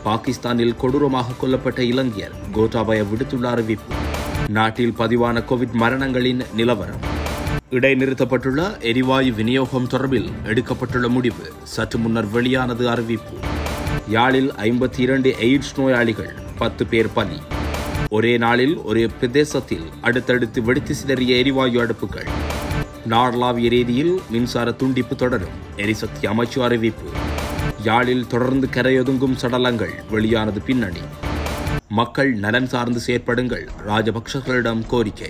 பாகிஸ்தானில் கொடூரமாக கொல்லப்பட்ட இலங்கையர் கோட்டாபய விடுத்துள்ள அறிவிப்பு நாட்டில் பதிவான கோவிட் மரணங்களின் நிலவரம் இடைநிறுத்தப்பட்டுள்ள எரிவாயு விநியோகம் தொடர்பில் எடுக்கப்பட்டுள்ள முடிவு சற்று முன்னர் வெளியானது அறிவிப்பு யாழில் ஐம்பத்தி இரண்டு எய்ட்ஸ் நோயாளிகள் பத்து பேர் பலி ஒரே நாளில் ஒரே பிரதேசத்தில் அடுத்தடுத்து வெடித்து சிதறிய எரிவாயு அடுப்புகள் நாடளாவிய ரீதியில் மின்சார துண்டிப்பு தொடரும் எரிசக்தி அமைச்சு அறிவிப்பு யாழில் தொடர்ந்து கரையொதுங்கும் சடலங்கள் வெளியானது பின்னணி மக்கள் நலன் சார்ந்து செயற்படுங்கள் ராஜபக்சர்களிடம் கோரிக்கை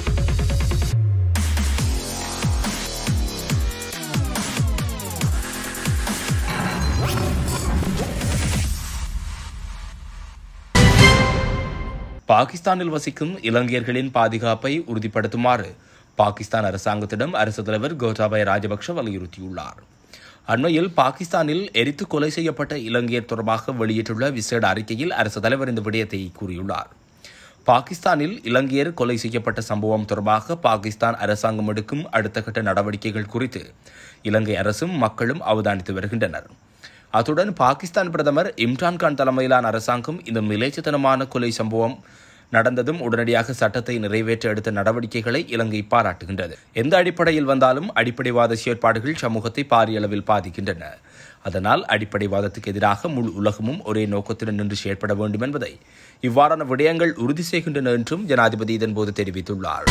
பாகிஸ்தானில் வசிக்கும் இலங்கையர்களின் பாதுகாப்பை உறுதிப்படுத்துமாறு பாகிஸ்தான் அரசாங்கத்திடம் அரசு தலைவர் கோட்டாபய ராஜபக்ஷ வலியுறுத்தியுள்ளார் அண்மையில் பாகிஸ்தானில் எரித்து கொலை செய்யப்பட்ட இலங்கையர் தொடர்பாக வெளியிட்டுள்ள விசேட அறிக்கையில் அரசு தலைவர் இந்த விடயத்தை கூறியுள்ளார் பாகிஸ்தானில் இலங்கையர் கொலை செய்யப்பட்ட சம்பவம் தொடர்பாக பாகிஸ்தான் அரசாங்கம் எடுக்கும் அடுத்த கட்ட நடவடிக்கைகள் குறித்து இலங்கை அரசும் மக்களும் அவதானித்து வருகின்றனர் அத்துடன் பாகிஸ்தான் பிரதமர் இம்ரான்கான் தலைமையிலான அரசாங்கம் இந்த மிலேச்சத்தனமான கொலை சம்பவம் நடந்ததும் உடனடியாக சட்டத்தை நிறைவேற்ற எடுத்த நடவடிக்கைகளை இலங்கை பாராட்டுகின்றது எந்த அடிப்படையில் வந்தாலும் அடிப்படைவாத செயற்பாடுகள் சமூகத்தை பாரிய அளவில் பாதிக்கின்றன அதனால் அடிப்படைவாதத்துக்கு எதிராக முழு உலகமும் ஒரே நோக்கத்துடன் நின்று செயற்பட வேண்டும் என்பதை இவ்வாறான விடயங்கள் உறுதி செய்கின்றன என்றும் ஜனாதிபதி இதன்போது தெரிவித்துள்ளார்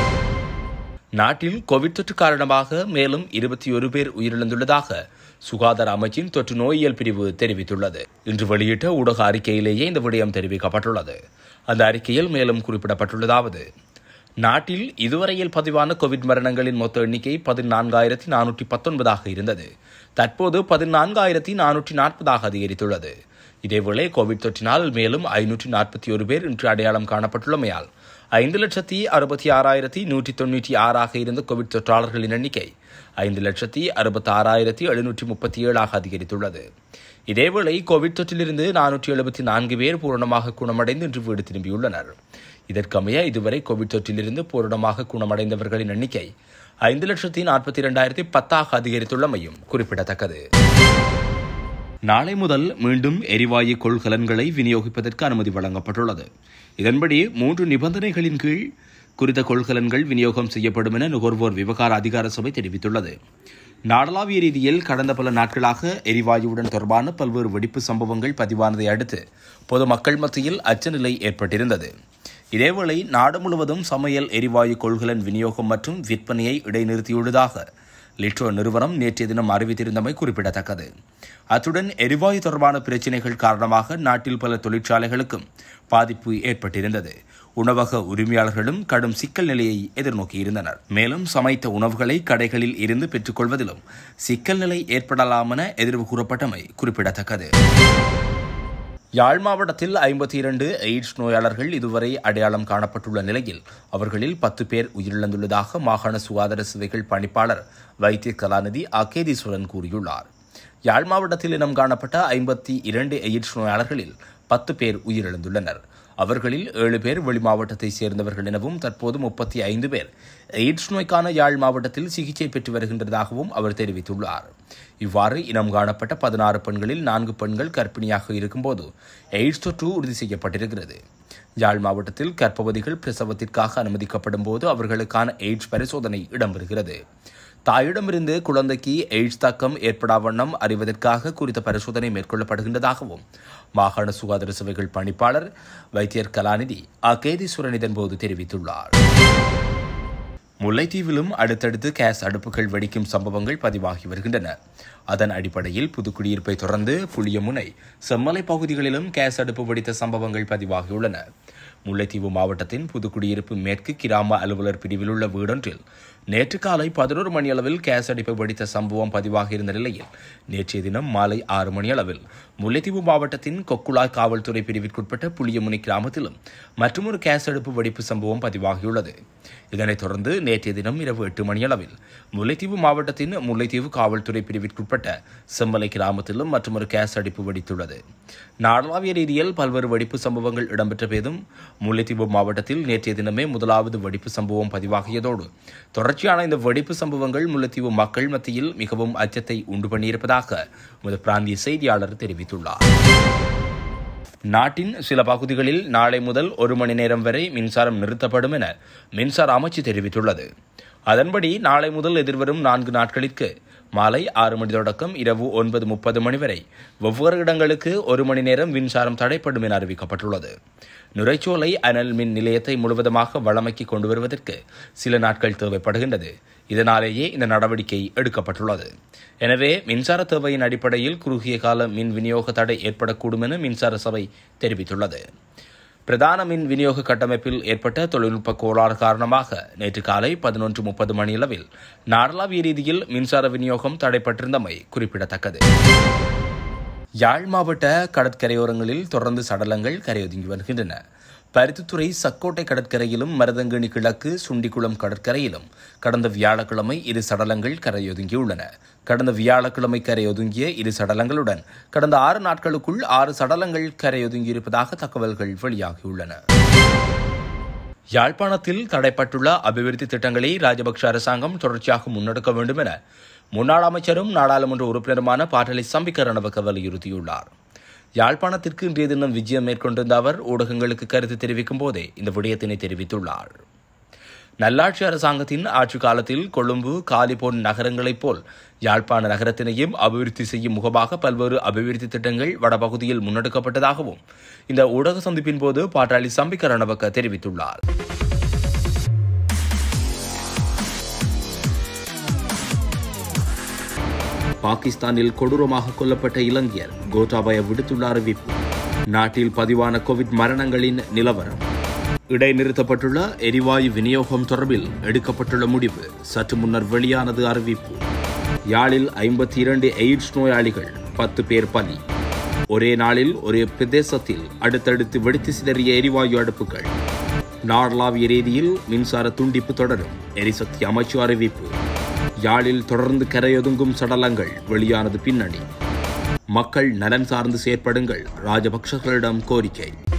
நாட்டில் கோவிட் தொற்று காரணமாக மேலும் இருபத்தி ஒரு பேர் உயிரிழந்துள்ளதாக சுகாதார அமைச்சின் தொற்று நோயியல் பிரிவு தெரிவித்துள்ளது இன்று வெளியிட்ட ஊடக அறிக்கையிலேயே இந்த விடயம் தெரிவிக்கப்பட்டுள்ளது அந்த அறிக்கையில் மேலும் குறிப்பிடப்பட்டுள்ளதாவது நாட்டில் இதுவரையில் பதிவான கோவிட் மரணங்களின் மொத்த எண்ணிக்கை பதினான்காயிரத்தி நானூற்றி பத்தொன்பதாக இருந்தது தற்போது பதினான்காயிரத்தி நானூற்றி நாற்பதாக அதிகரித்துள்ளது இதேவேளை கோவிட் தொற்றினால் மேலும் ஐநூற்றி நாற்பத்தி ஒரு பேர் இன்று அடையாளம் காணப்பட்டுள்ளமையால் ஐந்து லட்சத்தி அறுபத்தி ஆறாயிரத்தி நூற்றி தொன்னூற்றி ஆறாக இருந்த கோவிட் தொற்றாளர்களின் எண்ணிக்கை ஐந்து லட்சத்தி அறுபத்தி ஆறாயிரத்தி எழுநூற்றி முப்பத்தி ஏழாக அதிகரித்துள்ளது இதேவேளை கோவிட் தொற்றிலிருந்து நானூற்றி எழுபத்தி நான்கு பேர் பூரணமாக குணமடைந்து இன்று வீடு திரும்பியுள்ளனர் இதற்கமைய இதுவரை கோவிட் தொற்றிலிருந்து பூரணமாக குணமடைந்தவர்களின் எண்ணிக்கை ஐந்து லட்சத்தி நாற்பத்தி இரண்டாயிரத்தி பத்தாக அதிகரித்துள்ளமையும் குறிப்பிடத்தக்கது நாளை முதல் மீண்டும் எரிவாயு கொள்கலன்களை விநியோகிப்பதற்கு அனுமதி வழங்கப்பட்டுள்ளது இதன்படி மூன்று நிபந்தனைகளின் கீழ் குறித்த கொள்கலன்கள் விநியோகம் செய்யப்படும் என நுகர்வோர் விவகார அதிகார சபை தெரிவித்துள்ளது நாடளாவிய ரீதியில் கடந்த பல நாட்களாக எரிவாயுவுடன் தொடர்பான பல்வேறு வெடிப்பு சம்பவங்கள் பதிவானதை அடுத்து பொதுமக்கள் மத்தியில் அச்சநிலை ஏற்பட்டிருந்தது இதேவேளை நாடு முழுவதும் சமையல் எரிவாயு கொள்கலன் விநியோகம் மற்றும் விற்பனையை இடைநிறுத்தியுள்ளதாக லிட்ரோ நிறுவனம் நேற்றைய தினம் அறிவித்திருந்தமை குறிப்பிடத்தக்கது அத்துடன் எரிவாயு தொடர்பான பிரச்சினைகள் காரணமாக நாட்டில் பல தொழிற்சாலைகளுக்கும் பாதிப்பு ஏற்பட்டிருந்தது உணவக உரிமையாளர்களும் கடும் சிக்கல் நிலையை எதிர்நோக்கியிருந்தனர் மேலும் சமைத்த உணவுகளை கடைகளில் இருந்து பெற்றுக்கொள்வதிலும் சிக்கல் நிலை ஏற்படலாம் என எதிர்வு கூறப்பட்டமை குறிப்பிடத்தக்கது யாழ் மாவட்டத்தில் ஐம்பத்தி இரண்டு எய்ட்ஸ் நோயாளர்கள் இதுவரை அடையாளம் காணப்பட்டுள்ள நிலையில் அவர்களில் பத்து பேர் உயிரிழந்துள்ளதாக மாகாண சுகாதார சேவைகள் பணிப்பாளர் வைத்திய கலாநிதி அகேதீஸ்வரன் கூறியுள்ளார் யாழ் மாவட்டத்தில் இனம் காணப்பட்ட ஐம்பத்தி இரண்டு எய்ட்ஸ் நோயாளர்களில் பத்து பேர் உயிரிழந்துள்ளனர் அவர்களில் ஏழு பேர் வெளி மாவட்டத்தை சேர்ந்தவர்கள் எனவும் தற்போது முப்பத்தி ஐந்து பேர் எய்ட்ஸ் நோய்க்கான யாழ் மாவட்டத்தில் சிகிச்சை பெற்று வருகின்றதாகவும் அவர் தெரிவித்துள்ளார் இவ்வாறு இனம் காணப்பட்ட பதினாறு பெண்களில் நான்கு பெண்கள் கர்ப்பிணியாக இருக்கும்போது எய்ட்ஸ் தொற்று உறுதி செய்யப்பட்டிருக்கிறது யாழ் மாவட்டத்தில் கர்ப்பவதிகள் பிரசவத்திற்காக அனுமதிக்கப்படும் போது அவர்களுக்கான எய்ட்ஸ் பரிசோதனை இடம்பெறுகிறது தாயிடமிருந்து குழந்தைக்கு எய்ட்ஸ் தாக்கம் ஏற்படா வண்ணம் அறிவதற்காக குறித்த பரிசோதனை மேற்கொள்ளப்படுகின்றதாகவும் மாகாண சுகாதார சேவைகள் பணிப்பாளர் வைத்தியர் கலாநிதி அகேதீஸ்வரன் இதன்போது தெரிவித்துள்ளார் முல்லைத்தீவிலும் அடுத்தடுத்து கேஸ் அடுப்புகள் வெடிக்கும் சம்பவங்கள் பதிவாகி வருகின்றன அதன் அடிப்படையில் புதுக்குடியிருப்பை தொடர்ந்து புளியமுனை செம்மலை பகுதிகளிலும் கேஸ் அடுப்பு வெடித்த சம்பவங்கள் பதிவாகியுள்ளன முல்லைத்தீவு மாவட்டத்தின் புதுக்குடியிருப்பு மேற்கு கிராம அலுவலர் பிரிவில் உள்ள வீடொன்றில் நேற்று காலை பதினோரு மணி அளவில் கேஸ் அடிப்பு வெடித்த சம்பவம் பதிவாகியிருந்த நிலையில் நேற்றைய தினம் மாலை ஆறு மணி அளவில் முல்லைத்தீவு மாவட்டத்தின் கொக்குழாய் காவல்துறை பிரிவிற்குட்பட்ட புளியமுனை கிராமத்திலும் மற்றொரு கேஸ் அடுப்பு வெடிப்பு சம்பவம் பதிவாகியுள்ளது இதனைத் தொடர்ந்து நேற்றைய தினம் இரவு எட்டு மணி அளவில் முல்லைத்தீவு மாவட்டத்தின் முல்லைத்தீவு காவல்துறை பிரிவிற்குட்பட்ட செம்மலை கிராமத்திலும் மற்றொரு கேஸ் அடிப்பு வெடித்துள்ளது நாடளாவிய ரீதியில் பல்வேறு வெடிப்பு சம்பவங்கள் இடம்பெற்ற போதும் முல்லைத்தீவு மாவட்டத்தில் நேற்றைய தினமே முதலாவது வெடிப்பு சம்பவம் பதிவாகியதோடு தொடர்ச்சியான இந்த வெடிப்பு சம்பவங்கள் முல்லைத்தீவு மக்கள் மத்தியில் மிகவும் அச்சத்தை உண்டு பண்ணியிருப்பதாக எமது பிராந்திய செய்தியாளர் தெரிவித்துள்ளார் நாட்டின் சில பகுதிகளில் நாளை முதல் ஒரு மணி நேரம் வரை மின்சாரம் நிறுத்தப்படும் என மின்சார அமைச்சு தெரிவித்துள்ளது அதன்படி நாளை முதல் எதிர்வரும் நான்கு நாட்களிற்கு மாலை ஆறு மணி தொடக்கம் இரவு ஒன்பது முப்பது மணி வரை வெவ்வேறு இடங்களுக்கு ஒரு மணி நேரம் மின்சாரம் தடைப்படும் என அறிவிக்கப்பட்டுள்ளது நுரைச்சோலை அனல் மின் நிலையத்தை முழுவதுமாக வளமைக்கு கொண்டு வருவதற்கு சில நாட்கள் தேவைப்படுகின்றது இதனாலேயே இந்த நடவடிக்கை எடுக்கப்பட்டுள்ளது எனவே மின்சார தேவையின் அடிப்படையில் குறுகிய கால மின் விநியோக தடை ஏற்படக்கூடும் என மின்சார சபை தெரிவித்துள்ளது பிரதான மின் விநியோக கட்டமைப்பில் ஏற்பட்ட தொழில்நுட்ப கோளாறு காரணமாக நேற்று காலை பதினொன்று முப்பது மணியளவில் நாடளாவிய ரீதியில் மின்சார விநியோகம் தடைப்பட்டிருந்தமை குறிப்பிடத்தக்கது யாழ் மாவட்ட கடற்கரையோரங்களில் தொடர்ந்து சடலங்கள் கரையொதுங்கி வருகின்றன பருத்தித்துறை சக்கோட்டை கடற்கரையிலும் மருதங்கணி கிழக்கு சுண்டிக்குளம் கடற்கரையிலும் கடந்த வியாழக்கிழமை இரு சடலங்கள் கரையொதுங்கியுள்ளன கடந்த வியாழக்கிழமை கரையொதுங்கிய இரு சடலங்களுடன் கடந்த ஆறு நாட்களுக்குள் ஆறு சடலங்கள் கரையொதுங்கியிருப்பதாக தகவல்கள் வெளியாகியுள்ளன யாழ்ப்பாணத்தில் தடைப்பட்டுள்ள அபிவிருத்தி திட்டங்களை ராஜபக்ஷ அரசாங்கம் தொடர்ச்சியாக முன்னெடுக்க வேண்டும் என முன்னாள் அமைச்சரும் நாடாளுமன்ற உறுப்பினருமான பாட்டலி சம்பிக்க ரணவக்க வலியுறுத்தியுள்ளார் யாழ்ப்பாணத்திற்கு இன்றைய தினம் விஜயம் மேற்கொண்டிருந்த அவர் ஊடகங்களுக்கு கருத்து தெரிவிக்கும் போதே இந்த விடயத்தினை தெரிவித்துள்ளார் நல்லாட்சி அரசாங்கத்தின் ஆட்சி காலத்தில் கொழும்பு காலிபோன் நகரங்களைப் போல் யாழ்ப்பாண நகரத்தினையும் அபிவிருத்தி செய்யும் முகமாக பல்வேறு அபிவிருத்தி திட்டங்கள் வடபகுதியில் முன்னெடுக்கப்பட்டதாகவும் இந்த ஊடக சந்திப்பின் போது பாட்டாளி சம்பிக்க ரணவக்க தெரிவித்துள்ளார் பாகிஸ்தானில் கொடூரமாக கொல்லப்பட்ட இலங்கையர் கோட்டாபய விடுத்துள்ள அறிவிப்பு நாட்டில் பதிவான கோவிட் மரணங்களின் நிலவரம் இடைநிறுத்தப்பட்டுள்ள எரிவாயு விநியோகம் தொடர்பில் எடுக்கப்பட்டுள்ள முடிவு சற்று முன்னர் வெளியானது அறிவிப்பு யாழில் ஐம்பத்தி இரண்டு எய்ட்ஸ் நோயாளிகள் பத்து பேர் பலி ஒரே நாளில் ஒரே பிரதேசத்தில் அடுத்தடுத்து வெடித்து சிதறிய எரிவாயு அடுப்புகள் நாடளாவிய ரீதியில் மின்சார துண்டிப்பு தொடரும் எரிசக்தி அமைச்சு அறிவிப்பு யாழில் தொடர்ந்து கரையொதுங்கும் சடலங்கள் வெளியானது பின்னணி மக்கள் நலன் சார்ந்து செயற்படுங்கள் ராஜபக்சர்களிடம் கோரிக்கை